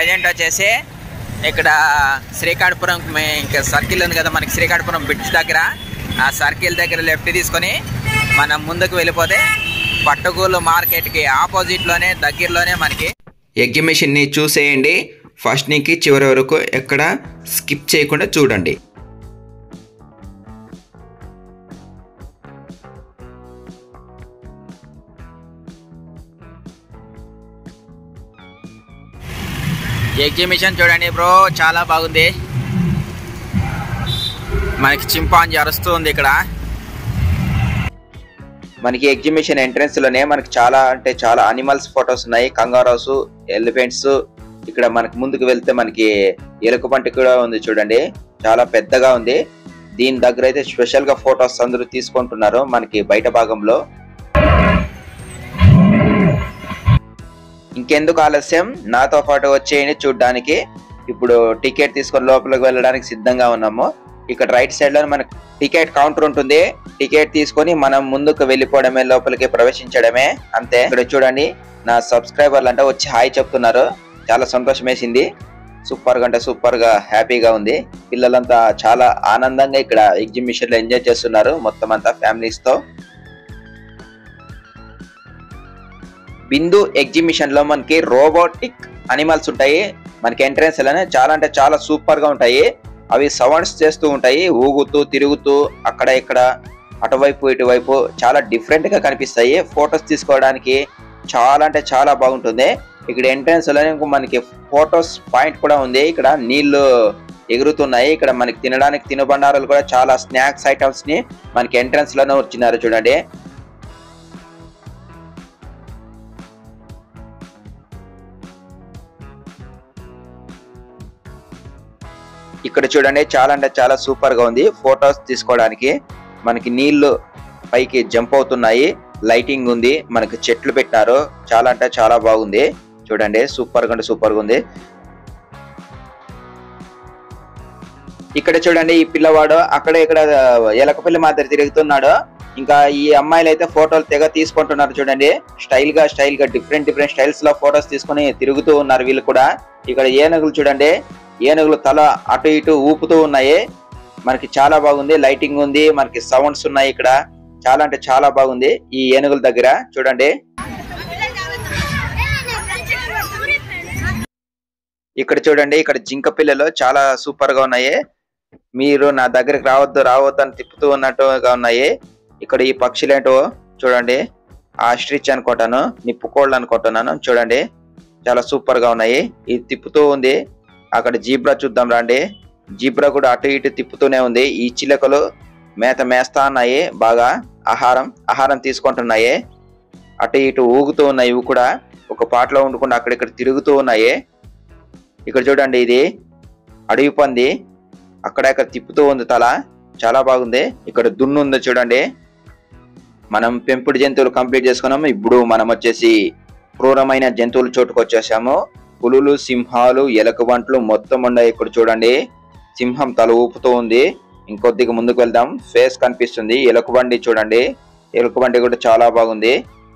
present వచ్చేసి ఇక్కడ శ్రీకాకుళపురం మే- ఇంకా సర్కిల్ ఉంది కదా మనకి శ్రీకాకుళపురం బ్రిడ్జ్ దగ్గర ఆ సర్కిల్ దగ్గర లెఫ్ట్ తీసుకొని మనం ముందుకు వెళ్ళిపోతే పట్టుగూలు మార్కెట్కి ఆపోజిట్లోనే దగ్గరలోనే మనకి ఎగ్జిబిషన్ని చూసేయండి ఫస్ట్ నుంచి చివరి వరకు ఎక్కడ స్కిప్ చేయకుండా చూడండి ఎగ్జిబిషన్ చూడండి బ్రో చాలా బాగుంది మనకి చింపాంజీ అరుస్తూ ఉంది ఇక్కడ మనకి ఎగ్జిబిషన్ ఎంట్రన్స్ లోనే మనకి చాలా అంటే చాలా అనిమల్స్ ఫొటోస్ ఉన్నాయి కంగారోస్ ఎలిఫెంట్స్ ఇక్కడ మనకి ముందుకు వెళ్తే మనకి ఎలుకబంటి కూడా ఉంది చూడండి చాలా పెద్దగా ఉంది దీని దగ్గర అయితే స్పెషల్ గా ఫొటోస్ అందరూ తీసుకుంటున్నారు మనకి బయట భాగంలో ఇంకెందుకు ఆలస్యం నాతో పాటు వచ్చేయండి చూడడానికి ఇప్పుడు టికెట్ తీసుకొని లోపలికి వెళ్ళడానికి సిద్ధంగా ఉన్నాము ఇక్కడ రైట్ సైడ్ లో మనకి టికెట్ కౌంటర్ ఉంటుంది టికెట్ తీసుకొని మనం ముందుకు వెళ్ళిపోవడమే లోపలికి ప్రవేశించడమే అంతే ఇక్కడ చూడండి నా సబ్స్క్రైబర్లు అంటే వచ్చి హాయ్ చెప్తున్నారు చాలా సంతోషం వేసింది సూపర్ గా అంటే సూపర్ గా హ్యాపీగా ఉంది పిల్లలంతా చాలా ఆనందంగా ఇక్కడ ఎగ్జిబిషన్ లో ఎంజాయ్ చేస్తున్నారు మొత్తం అంతా ఫ్యామిలీస్ తో బిందు ఎగ్జిబిషన్ లో మనకి రోబోటిక్ అనిమల్స్ ఉంటాయి మనకి ఎంట్రన్స్ లోనే చాలా అంటే చాలా సూపర్ గా ఉంటాయి అవి సౌండ్స్ చేస్తూ ఉంటాయి ఊగుతూ తిరుగుతూ అక్కడ ఇక్కడ అటువైపు ఇటువైపు చాలా డిఫరెంట్ గా కనిపిస్తాయి ఫొటోస్ తీసుకోవడానికి చాలా అంటే చాలా బాగుంటుంది ఇక్కడ ఎంట్రన్స్ లోనే ఇంకో మనకి ఫొటోస్ పాయింట్ కూడా ఉంది ఇక్కడ నీళ్లు ఎగురుతున్నాయి ఇక్కడ మనకి తినడానికి తినుబండారాలు కూడా చాలా స్నాక్స్ ఐటమ్స్ ని మనకి ఎంట్రన్స్ లోనే వచ్చినారు చూడండి ఇక్కడ చూడండి చాలా అంటే చాలా సూపర్ గా ఉంది ఫొటోస్ తీసుకోవడానికి మనకి నీళ్లు పైకి జంప్ అవుతున్నాయి లైటింగ్ ఉంది మనకి చెట్లు పెట్టినారు చాలా అంటే చాలా బాగుంది చూడండి సూపర్ గా అంటే సూపర్ గా ఉంది ఇక్కడ చూడండి ఈ పిల్లవాడు అక్కడ ఇక్కడ ఎలకపల్లి మాదిరి తిరుగుతున్నాడు ఇంకా ఈ అమ్మాయిలు అయితే ఫోటోలు తెగ తీసుకుంటున్నారు చూడండి స్టైల్ గా స్టైల్ గా డిఫరెంట్ డిఫరెంట్ స్టైల్స్ లో ఫొటోస్ తీసుకొని తిరుగుతూ ఉన్నారు వీళ్ళు కూడా ఇక్కడ ఏనుగులు చూడండి ఏనుగులు తల అటు ఇటు ఊపుతూ ఉన్నాయి మనకి చాలా బాగుంది లైటింగ్ ఉంది మనకి సౌండ్స్ ఉన్నాయి ఇక్కడ చాలా అంటే చాలా బాగుంది ఈ ఏనుగుల దగ్గర చూడండి ఇక్కడ చూడండి ఇక్కడ జింక పిల్లలు చాలా సూపర్ గా ఉన్నాయి మీరు నా దగ్గరికి రావద్దు రావద్దు అని తిప్పుతూ ఉన్నట్టుగా ఉన్నాయి ఇక్కడ ఈ పక్షులు ఏంటో చూడండి ఆస్ట్రిచ్ అనుకుంటాను నిప్పుకోళ్ళు అనుకుంటున్నాను చూడండి చాలా సూపర్ గా ఉన్నాయి ఇది తిప్పుతూ ఉంది అక్కడ జీబ్రా చూద్దాం రండి జీబ్రా కూడా అటు ఇటు తిప్పుతూనే ఉంది ఈ చిలకలు మేత మేస్తా ఉన్నాయి బాగా ఆహారం ఆహారం తీసుకుంటున్నాయి అటు ఇటు ఊగుతూ ఉన్నాయి ఇవి కూడా ఒక పాటలో ఉండకుండా అక్కడిక్కడ తిరుగుతూ ఉన్నాయి ఇక్కడ చూడండి ఇది అడవి పంది అక్కడ ఇక్కడ తిప్పుతూ ఉంది తల చాలా బాగుంది ఇక్కడ దున్ను ఉంది చూడండి మనం పెంపుడు జంతువులు కంప్లీట్ చేసుకున్నాము ఇప్పుడు మనం వచ్చేసి క్రూరమైన జంతువుల చోటుకు వచ్చేసాము పులులు సింహాలు ఎలకబంట్లు మొత్తం ఉన్నాయి ఇక్కడ చూడండి సింహం తల ఊపుతూ ఉంది ఇంకొద్దిగా ముందుకు వెళ్దాం ఫేస్ కనిపిస్తుంది ఎలుకబండి చూడండి ఎలుకబండి కూడా చాలా బాగుంది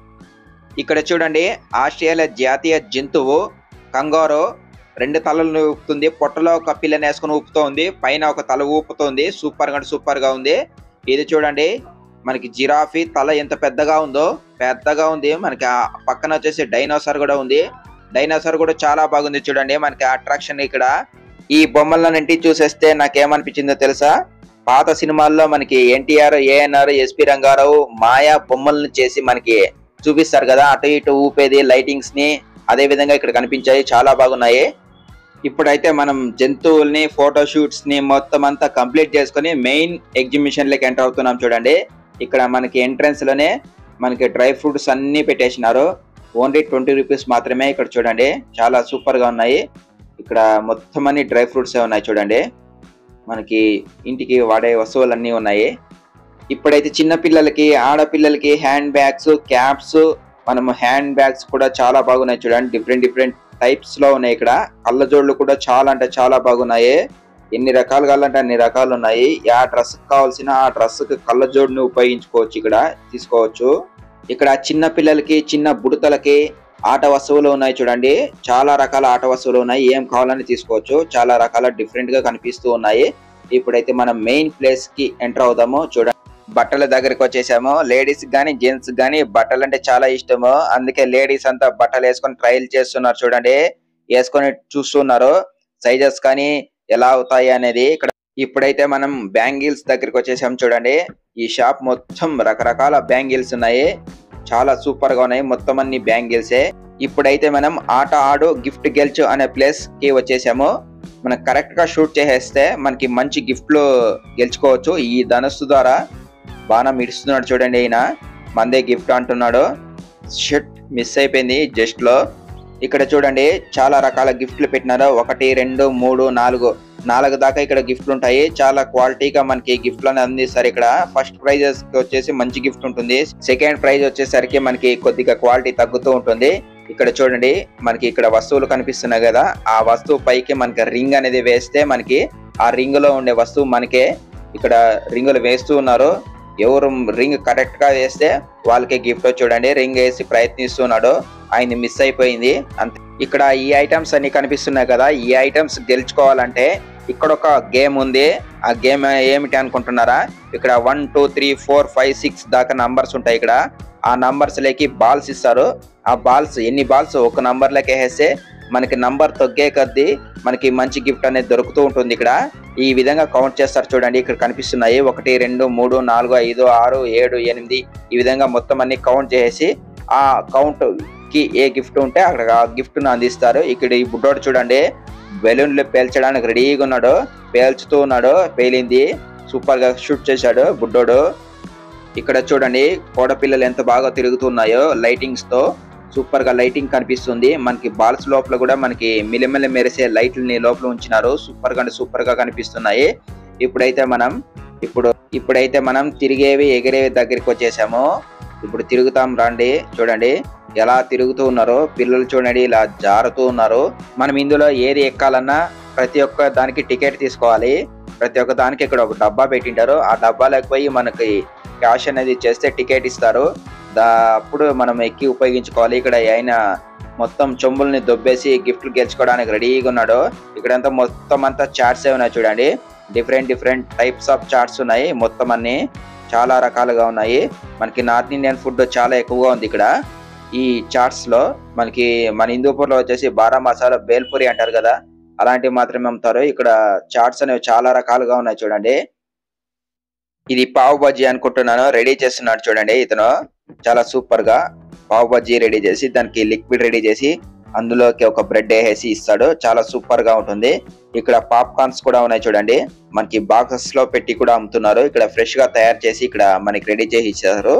ఇక్కడ చూడండి ఆస్ట్రేలియా జాతీయ జంతువు కంగారో రెండు తలలు ఊపుతుంది పొట్టలో ఒక పిల్లని వేసుకుని ఊపుతూ ఉంది పైన ఒక తల ఊపుతుంది సూపర్ గా సూపర్ గా ఉంది ఇది చూడండి మనకి జిరాఫీ తల ఎంత పెద్దగా ఉందో పెద్దగా ఉంది మనకి ఆ పక్కన వచ్చేసి డైనోసార్ కూడా ఉంది డైనోసార్ కూడా చాలా బాగుంది చూడండి మనకి అట్రాక్షన్ ఇక్కడ ఈ బొమ్మలన్నింటి చూసేస్తే నాకేమనిపించిందో తెలుసా పాత సినిమాల్లో మనకి ఎన్టీఆర్ ఏఎన్ఆర్ ఎస్పి రంగారావు మాయా బొమ్మలను చేసి మనకి చూపిస్తారు కదా అటు ఇటు ఊపేది లైటింగ్స్ ని అదే విధంగా ఇక్కడ కనిపించాయి చాలా బాగున్నాయి ఇప్పుడైతే మనం జంతువుల్ని ఫోటో షూట్స్ ని మొత్తం అంతా కంప్లీట్ చేసుకుని మెయిన్ ఎగ్జిబిషన్ లకి ఎంటర్ అవుతున్నాం చూడండి ఇక్కడ మనకి ఎంట్రన్స్ లోనే మనకి డ్రై ఫ్రూట్స్ అన్ని పెట్టేసినారు ఓన్లీ ట్వంటీ రూపీస్ మాత్రమే ఇక్కడ చూడండి చాలా సూపర్ గా ఉన్నాయి ఇక్కడ మొత్తం అన్ని డ్రై ఫ్రూట్స్ ఉన్నాయి చూడండి మనకి ఇంటికి వాడే వస్తువులన్నీ ఉన్నాయి ఇప్పుడైతే చిన్న పిల్లలకి ఆడపిల్లలకి హ్యాండ్ బ్యాగ్స్ క్యాప్స్ మనం హ్యాండ్ బ్యాగ్స్ కూడా చాలా బాగున్నాయి చూడండి డిఫరెంట్ డిఫరెంట్ టైప్స్ లో ఉన్నాయి ఇక్కడ కళ్ళజోళ్ళు కూడా చాలా అంటే చాలా బాగున్నాయి ఎన్ని రకాలు కావాలంటే అన్ని రకాలు ఉన్నాయి ఆ డ్రెస్ కావాల్సిన ఆ డ్రెస్ కి కళ్ళజోడుని ఉపయోగించుకోవచ్చు ఇక్కడ తీసుకోవచ్చు ఇక్కడ చిన్న పిల్లలకి చిన్న బుడతలకి ఆట వస్తువులు ఉన్నాయి చూడండి చాలా రకాల ఆట వస్తువులు ఉన్నాయి ఏం కావాలని తీసుకోవచ్చు చాలా రకాల డిఫరెంట్ గా కనిపిస్తూ ఉన్నాయి ఇప్పుడైతే మనం మెయిన్ ప్లేస్ కి ఎంటర్ అవుదాము చూడండి బట్టల దగ్గరికి వచ్చేసాము లేడీస్ గానీ జెంట్స్ గానీ బట్టలు అంటే చాలా ఇష్టము అందుకే లేడీస్ అంతా బట్టలు వేసుకొని ట్రయల్ చేస్తున్నారు చూడండి వేసుకొని చూస్తున్నారు సైజెస్ కానీ ఎలా అవుతాయి అనేది ఇక్కడ ఇప్పుడైతే మనం బ్యాంగిల్స్ దగ్గరికి వచ్చేసాం చూడండి ఈ షాప్ మొత్తం రకరకాల బ్యాంగిల్స్ ఉన్నాయి చాలా సూపర్ గా ఉన్నాయి మొత్తం అన్ని బ్యాంగిల్సే ఇప్పుడైతే మనం ఆట ఆడు గిఫ్ట్ గెలుచు అనే ప్లేస్ కి వచ్చేసాము మనం కరెక్ట్ గా షూట్ చేసేస్తే మనకి మంచి గిఫ్ట్లు గెలుచుకోవచ్చు ఈ ధనస్సు ద్వారా బాణం ఇడుస్తున్నాడు చూడండి ఈయన మందే గిఫ్ట్ అంటున్నాడు షర్ట్ మిస్ అయిపోయింది జస్ట్ లో ఇక్కడ చూడండి చాలా రకాల గిఫ్ట్లు పెట్టినారు ఒకటి రెండు మూడు నాలుగు నాలుగు దాకా ఇక్కడ గిఫ్ట్లు ఉంటాయి చాలా క్వాలిటీగా మనకి గిఫ్ట్లు అని అందిస్తారు ఇక్కడ ఫస్ట్ ప్రైజెస్ వచ్చేసి మంచి గిఫ్ట్ ఉంటుంది సెకండ్ ప్రైజ్ వచ్చేసరికి మనకి కొద్దిగా క్వాలిటీ తగ్గుతూ ఉంటుంది ఇక్కడ చూడండి మనకి ఇక్కడ వస్తువులు కనిపిస్తున్నాయి కదా ఆ వస్తువు పైకి మనకి రింగ్ అనేది వేస్తే మనకి ఆ రింగ్ లో ఉండే వస్తువు మనకే ఇక్కడ రింగులు వేస్తూ ఉన్నారు ఎవరు రింగ్ కరెక్ట్ గా వేస్తే వాళ్ళకి గిఫ్ట్ చూడండి రింగ్ వేసి ప్రయత్నిస్తున్నాడు ఆయన మిస్ అయిపోయింది అంతే ఇక్కడ ఈ ఐటమ్స్ అన్ని కనిపిస్తున్నాయి కదా ఈ ఐటమ్స్ గెలుచుకోవాలంటే ఇక్కడ ఒక గేమ్ ఉంది ఆ గేమ్ ఏమిటి అనుకుంటున్నారా ఇక్కడ one two three four five six దాకా నంబర్స్ ఉంటాయి ఇక్కడ ఆ నంబర్స్ లేకి బాల్స్ ఇస్తారు ఆ బాల్స్ ఎన్ని బాల్స్ ఒక నంబర్ లెక్క వేస్తే మనకి నంబర్ తగ్గే కొద్దీ మనకి మంచి గిఫ్ట్ అనేది దొరుకుతూ ఉంటుంది ఇక్కడ ఈ విధంగా కౌంట్ చేస్తారు చూడండి ఇక్కడ కనిపిస్తున్నాయి ఒకటి రెండు మూడు నాలుగు ఐదు ఆరు ఏడు ఎనిమిది ఈ విధంగా మొత్తం అన్ని కౌంట్ చేసి ఆ కౌంట్ కి ఏ గిఫ్ట్ ఉంటే అక్కడ ఆ గిఫ్ట్ ను అందిస్తారు ఇక్కడ ఈ బుడ్డోడు చూడండి బెలూన్లు పేల్చడానికి రెడీగా ఉన్నాడు పేల్చుతూ ఉన్నాడు పేలింది సూపర్ గా షూట్ చేశాడు బుడ్డోడు ఇక్కడ చూడండి కోడ పిల్లలు ఎంత బాగా తిరుగుతున్నాయో లైటింగ్స్ తో సూపర్ గా లైటింగ్ కనిపిస్తుంది మనకి బాల్స్ లోపల కూడా మనకి మిలిమిలి మెరిసే లైట్లని లోపల ఉంచినారు సూపర్ గా సూపర్ గా కనిపిస్తున్నాయి ఇప్పుడైతే మనం ఇప్పుడు ఇప్పుడైతే మనం తిరిగేవి ఎగిరేవి దగ్గరికి వచ్చేసాము ఇప్పుడు తిరుగుతాం రండి చూడండి ఎలా తిరుగుతూ ఉన్నారో పిల్లలు చూడండి ఇలా జారుతూ ఉన్నారు మనం ఇందులో ఏది ఎక్కాలన్నా ప్రతి ఒక్క దానికి టికెట్ తీసుకోవాలి ప్రతి ఒక్క దానికి ఇక్కడ ఒక డబ్బా పెట్టింటారు ఆ డబ్బాలోకి పోయి మనకి క్యాష్ అనేది చేస్తే టికెట్ ఇస్తారు దా అప్పుడు మనం ఎక్కి ఉపయోగించుకోవాలి ఇక్కడ ఆయన మొత్తం చెంబుల్ని దొబ్బేసి గిఫ్ట్లు గెలుచుకోవడానికి రెడీగా ఉన్నాడు ఇక్కడంతా మొత్తం అంతా చార్ట్స్ ఉన్నాయి చూడండి different different types of charts ఉన్నాయి మొత్తం అన్ని చాలా రకాలుగా ఉన్నాయి మనకి నార్త్ ఇండియన్ ఫుడ్ చాలా ఎక్కువగా ఉంది ఇక్కడ ఈ చాట్స్ లో మనకి మన హిందూపూర్ లో వచ్చేసి బారా మసాలా బేల్పూరి అంటారు కదా అలాంటివి మాత్రమే అమ్ముతారు ఇక్కడ చాట్స్ అనేవి చాలా రకాలుగా ఉన్నాయి చూడండి ఇది పావు బజ్జీ అనుకుంటున్నాను రెడీ చేస్తున్నాడు చూడండి ఇతను చాలా సూపర్ గా పావు బజ్జీ రెడీ చేసి దానికి లిక్విడ్ రెడీ చేసి అందులోకి ఒక బ్రెడ్ వేసి ఇస్తాడు చాలా సూపర్ గా ఉంటుంది ఇక్కడ పాప్కార్న్స్ కూడా ఉన్నాయి చూడండి మనకి బాక్సెస్ లో పెట్టి కూడా అమ్ముతున్నారు ఇక్కడ ఫ్రెష్ గా తయారు చేసి ఇక్కడ మనకి రెడీ చేసి ఇచ్చారు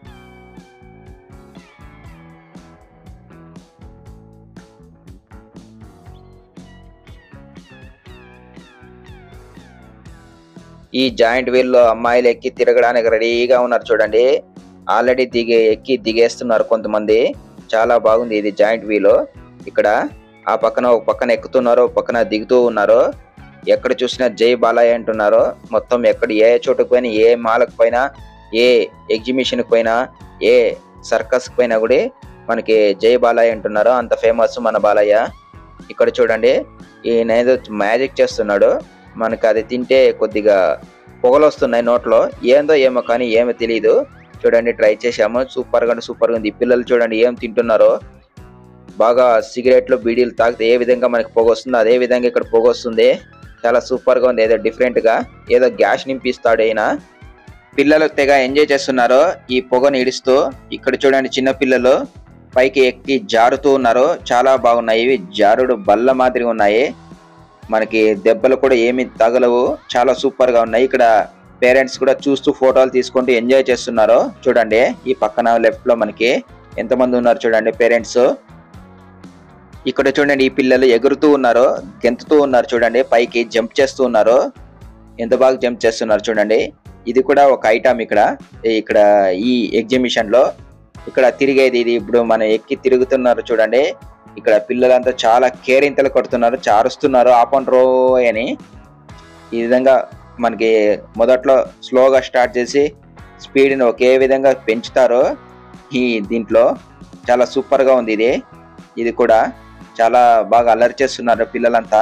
ఈ జాయింట్ వీల్ లో అమ్మాయిలు ఎక్కి తిరగడానికి రెడీగా ఉన్నారు చూడండి ఆల్రెడీ దిగే ఎక్కి దిగేస్తున్నారు కొంతమంది చాలా బాగుంది ఇది జాయింట్ వీల్ ఇక్కడ ఆ పక్కన ఒక పక్కన ఎక్కుతున్నారు ఒక పక్కన దిగుతూ ఉన్నారు ఎక్కడ చూసినా జై బాలయ్య అంటున్నారు మొత్తం ఎక్కడ ఏ చోటుకు పోయినా ఏ మాలకు పోయినా ఏ ఎగ్జిబిషన్ పోయినా ఏ సర్కస్ పోయినా కూడా మనకి జై బాలయ్య అంటున్నారు అంత ఫేమస్ మన బాలయ్య ఇక్కడ చూడండి ఈయన ఏదో మ్యాజిక్ చేస్తున్నాడు మనకి అది తింటే కొద్దిగా పొగలు వస్తున్నాయి నోట్లో ఏందో ఏమో కానీ ఏమో తెలియదు చూడండి ట్రై చేసాము సూపర్ గా సూపర్ గా ఉంది ఈ పిల్లలు చూడండి ఏం తింటున్నారో బాగా సిగరెట్లు బీడీలు తాగితే ఏ విధంగా మనకి పొగ వస్తుందో అదే విధంగా ఇక్కడ పొగ వస్తుంది చాలా సూపర్ గా ఉంది ఏదో డిఫరెంట్ గా ఏదో గ్యాస్ నింపిస్తాడు ఈయన పిల్లలు తెగ ఎంజాయ్ చేస్తున్నారు ఈ పొగను ఇడుస్తూ ఇక్కడ చూడండి చిన్న పిల్లలు పైకి ఎక్కి జారుతూ ఉన్నారు చాలా బాగున్నాయి ఇవి జారుడు బల్ల మాదిరి ఉన్నాయి మనకి దెబ్బలు కూడా ఏమి తగలవు చాలా సూపర్ గా ఉన్నాయి ఇక్కడ పేరెంట్స్ కూడా చూస్తూ ఫోటోలు తీసుకుంటూ ఎంజాయ్ చేస్తున్నారు చూడండి ఈ పక్కన లెఫ్ట్ లో మనకి ఎంతమంది ఉన్నారు చూడండి పేరెంట్స్ ఇక్కడ చూడండి ఈ పిల్లలు ఎగురుతూ ఉన్నారు గెంతుతూ ఉన్నారు చూడండి పైకి జంప్ చేస్తూ ఉన్నారు ఎంత బాగా జంప్ చేస్తున్నారు చూడండి ఇది కూడా ఒక ఐటమ్ ఇక్కడ ఇక్కడ ఈ ఎగ్జిబిషన్ లో ఇక్కడ తిరిగేది ఇది ఇప్పుడు మనం ఎక్కి తిరుగుతున్నారు చూడండి ఇక్కడ పిల్లలంతా చాలా కేరింతలు కొడుతున్నారు చారుస్తున్నారు ఆపండ్రో అని ఈ విధంగా మనకి మొదట్లో స్లోగా స్టార్ట్ చేసి స్పీడ్ని ఒకే విధంగా పెంచుతారు ఈ దీంట్లో చాలా సూపర్ గా ఉంది ఇది ఇది కూడా చాలా బాగా అల్లరి చేస్తున్నారు పిల్లలంతా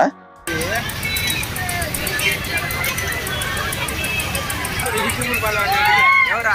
ఎవరా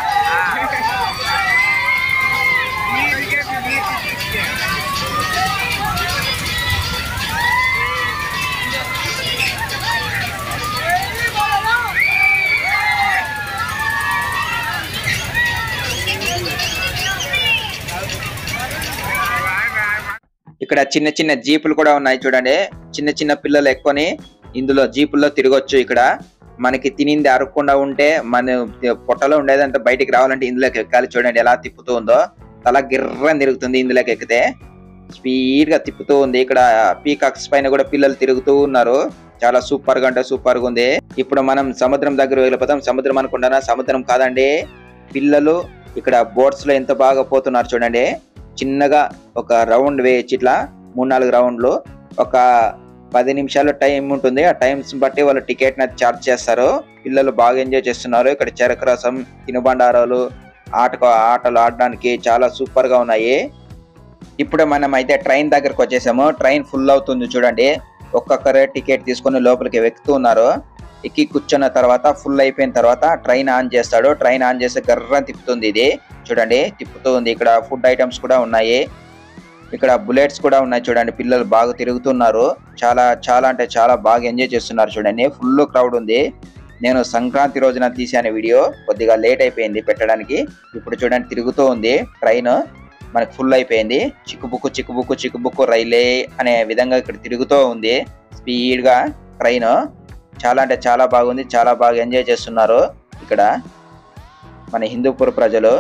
ఇక్కడ చిన్న చిన్న జీపులు కూడా ఉన్నాయి చూడండి చిన్న చిన్న పిల్లలు ఎక్కువని ఇందులో జీపుల్లో తిరగొచ్చు ఇక్కడ మనకి తినింది అరగకుండా ఉంటే మన పొట్టలో ఉండేదంతా బయటికి రావాలంటే ఇందులోకి ఎక్కాలి చూడండి ఎలా తిప్పుతూ ఉందో తల గిర్రం తిరుగుతుంది ఇందులోకి ఎక్కితే స్పీడ్ గా తిప్పుతూ ఉంది ఇక్కడ పీకాక్స్ పైన కూడా పిల్లలు తిరుగుతూ ఉన్నారు చాలా సూపర్ గా అంటే సూపర్ గా ఉంది ఇప్పుడు మనం సముద్రం దగ్గర వెళ్ళిపోతాం సముద్రం అనుకుంటానా సముద్రం కాదండి పిల్లలు ఇక్కడ బోట్స్ లో ఎంత బాగా పోతున్నారు చూడండి చిన్నగా ఒక రౌండ్ వేయచ్చు ఇట్లా మూడు నాలుగు రౌండ్లు ఒక పది నిమిషాలు టైం ఉంటుంది ఆ టైమ్స్ బట్టి వాళ్ళు టికెట్ ని చార్జ్ చేస్తారు పిల్లలు బాగా ఎంజాయ్ చేస్తున్నారు ఇక్కడ చెరకు రసం తినుబండారాలు ఆట ఆటలు ఆడడానికి చాలా సూపర్ గా ఉన్నాయి ఇప్పుడు మనం అయితే ట్రైన్ దగ్గరకు వచ్చేసాము ట్రైన్ ఫుల్ అవుతుంది చూడండి ఒక్కొక్కరే టికెట్ తీసుకొని లోపలికి ఎక్కుతూ ఉన్నారు ఎక్కి కూర్చున్న తర్వాత ఫుల్ అయిపోయిన తర్వాత ట్రైన్ ఆన్ చేస్తాడు ట్రైన్ ఆన్ చేస్తే గర్రం తిప్పుతుంది ఇది చూడండి తిప్పుతూ ఉంది ఇక్కడ ఫుడ్ ఐటమ్స్ కూడా ఉన్నాయి ఇక్కడ బుల్లెట్స్ కూడా ఉన్నాయి చూడండి పిల్లలు బాగా తిరుగుతున్నారు చాలా చాలా అంటే చాలా బాగా ఎంజాయ్ చేస్తున్నారు చూడండి ఫుల్ క్రౌడ్ ఉంది నేను సంక్రాంతి రోజున తీసాను వీడియో కొద్దిగా లేట్ అయిపోయింది పెట్టడానికి ఇప్పుడు చూడండి తిరుగుతూ ఉంది ట్రైన్ మనకి ఫుల్ అయిపోయింది చిక్కుబుక్కు చిక్కుబుక్కు చిక్కుబుక్కు రైలే అనే విధంగా ఇక్కడ తిరుగుతూ ఉంది స్పీడ్ గా ట్రైన్ చాలా అంటే చాలా బాగుంది చాలా బాగా ఎంజాయ్ చేస్తున్నారు ఇక్కడ మన హిందూపూర్ ప్రజలు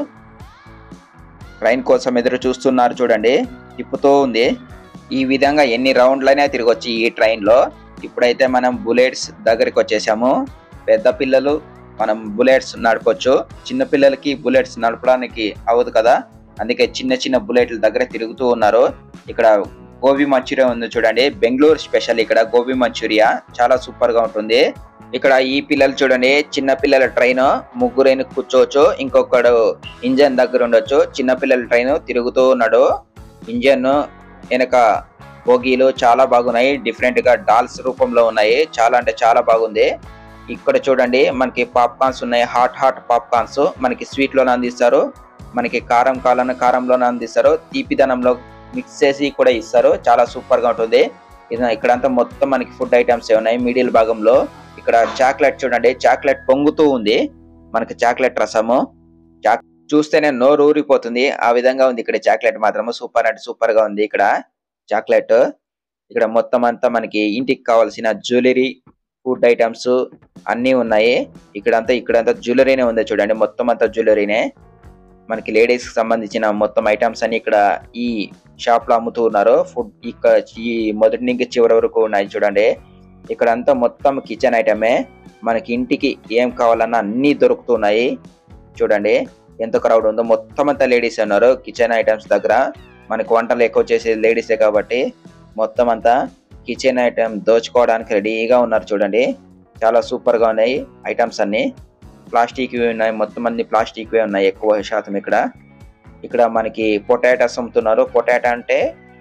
ట్రైన్ కోసం ఎదురు చూస్తున్నారు చూడండి తిప్పుతూ ఉంది ఈ విధంగా ఎన్ని రౌండ్లైనా తిరగొచ్చు ఈ ట్రైన్ లో ఇప్పుడైతే మనం బుల్లెట్స్ దగ్గరికి వచ్చేసాము పెద్ద పిల్లలు మనం బుల్లెట్స్ నడపొచ్చు చిన్న పిల్లలకి బుల్లెట్స్ నడపడానికి అవ్వదు కదా అందుకే చిన్న చిన్న బుల్లెట్ల దగ్గర తిరుగుతూ ఉన్నారు ఇక్కడ గోబీ మంచూరియా ఉంది చూడండి బెంగళూరు స్పెషల్ ఇక్కడ గోబీ మంచూరియా చాలా సూపర్ గా ఉంటుంది ఇక్కడ ఈ పిల్లలు చూడండి చిన్న పిల్లల ట్రైన్ ముగ్గురైన కూర్చోవచ్చు ఇంకొకడు ఇంజన్ దగ్గర ఉండొచ్చు చిన్న పిల్లల ట్రైన్ తిరుగుతూ ఉన్నాడు ఇంజన్ వెనక బోగీలు చాలా బాగున్నాయి డిఫరెంట్ గా డాల్స్ రూపంలో ఉన్నాయి చాలా అంటే చాలా బాగుంది ఇక్కడ చూడండి మనకి పాప్కార్న్స్ ఉన్నాయి హాట్ హాట్ పాప్కార్న్స్ మనకి స్వీట్ లోనే అందిస్తారు మనకి కారం కావాలన్న కారంలోనే అందిస్తారు తీపిదనంలో మిక్స్ చేసి కూడా ఇస్తారు చాలా సూపర్ గా ఉంటుంది ఇది ఇక్కడంతా మొత్తం మనకి ఫుడ్ ఐటమ్స్ ఉన్నాయి మిడిల్ భాగంలో ఇక్కడ చాక్లెట్ చూడండి చాక్లెట్ పొంగుతూ ఉంది మనకి చాక్లెట్ రసము చాక్ చూస్తేనే నోరు ఊరిపోతుంది ఆ విధంగా ఉంది ఇక్కడ చాక్లెట్ మాత్రము సూపర్ అంటే సూపర్ గా ఉంది ఇక్కడ చాక్లెట్ ఇక్కడ మొత్తం అంతా మనకి ఇంటికి కావాల్సిన జ్యువెలరీ ఫుడ్ ఐటమ్స్ అన్నీ ఉన్నాయి ఇక్కడంతా ఇక్కడంతా జ్యువెలరీనే ఉంది చూడండి మొత్తం అంతా జ్యువెలరీనే మనకి లేడీస్ కి సంబంధించిన మొత్తం ఐటమ్స్ అన్ని ఇక్కడ ఈ షాప్ లో అమ్ముతూ ఉన్నారు ఫుడ్ ఇక్కడ ఈ మొదటి నుంచి చివరి వరకు ఉన్నాయి చూడండి ఇక్కడ అంతా మొత్తం కిచెన్ ఐటమే మనకి ఇంటికి ఏం కావాలన్నా అన్ని దొరుకుతున్నాయి చూడండి ఎంత క్రౌడ్ ఉందో మొత్తం అంతా లేడీస్ ఉన్నారు కిచెన్ ఐటమ్స్ దగ్గర మనకి వంటలు ఎక్కువ చేసేది లేడీసే కాబట్టి మొత్తం అంతా కిచెన్ ఐటమ్ దోచుకోవడానికి రెడీగా ఉన్నారు చూడండి చాలా సూపర్ గా ఉన్నాయి ఐటమ్స్ అన్ని ప్లాస్టిక్ ఉన్నాయి మొత్తం అన్ని ప్లాస్టిక్ ఉన్నాయి ఎక్కువ శాతం ఇక్కడ ఇక్కడ మనకి పొటాటోస్ అమ్ముతున్నారు పొటాటో అంటే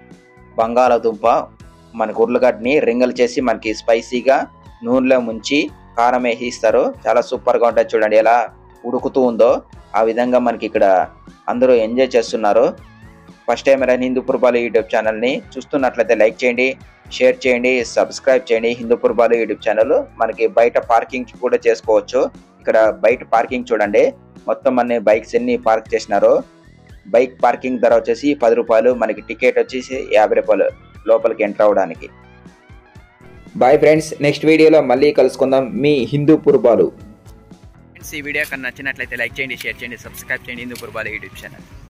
బంగాళదుంప మనకి ఉర్లగడ్డని రింగలు చేసి మనకి స్పైసీగా నూనెలో ముంచి కారం వేసి ఇస్తారు చాలా సూపర్ గా ఉంటుంది చూడండి ఎలా ఉడుకుతూ ఉందో ఆ విధంగా మనకి ఇక్కడ అందరూ ఎంజాయ్ చేస్తున్నారు ఫస్ట్ టైం ఎవరైనా హిందూపూర్ బాలు యూట్యూబ్ ఛానల్ని చూస్తున్నట్లయితే లైక్ చేయండి షేర్ చేయండి సబ్స్క్రైబ్ చేయండి హిందూపూర్ బాలు యూట్యూబ్ ఛానల్ మనకి బయట పార్కింగ్ కూడా చేసుకోవచ్చు ఇక్కడ బయట పార్కింగ్ చూడండి మొత్తం అన్ని బైక్స్ ఎన్ని పార్క్ చేసినారు బైక్ పార్కింగ్ ధర వచ్చేసి పది రూపాయలు మనకి టికెట్ వచ్చేసి యాభై రూపాయలు లోపలికి ఎంటర్ అవడానికి బాయ్ ఫ్రెండ్స్ నెక్స్ట్ వీడియోలో మళ్ళీ కలుసుకుందాం మీ హిందూపూర్ బాలు ఫ్రెండ్స్ ఈ వీడియో కన్నా నచ్చినట్లయితే లైక్ చేయండి షేర్ చేయండి సబ్స్క్రైబ్ చేయండి హిందూపూర్ బాలు యూట్యూబ్ ఛానల్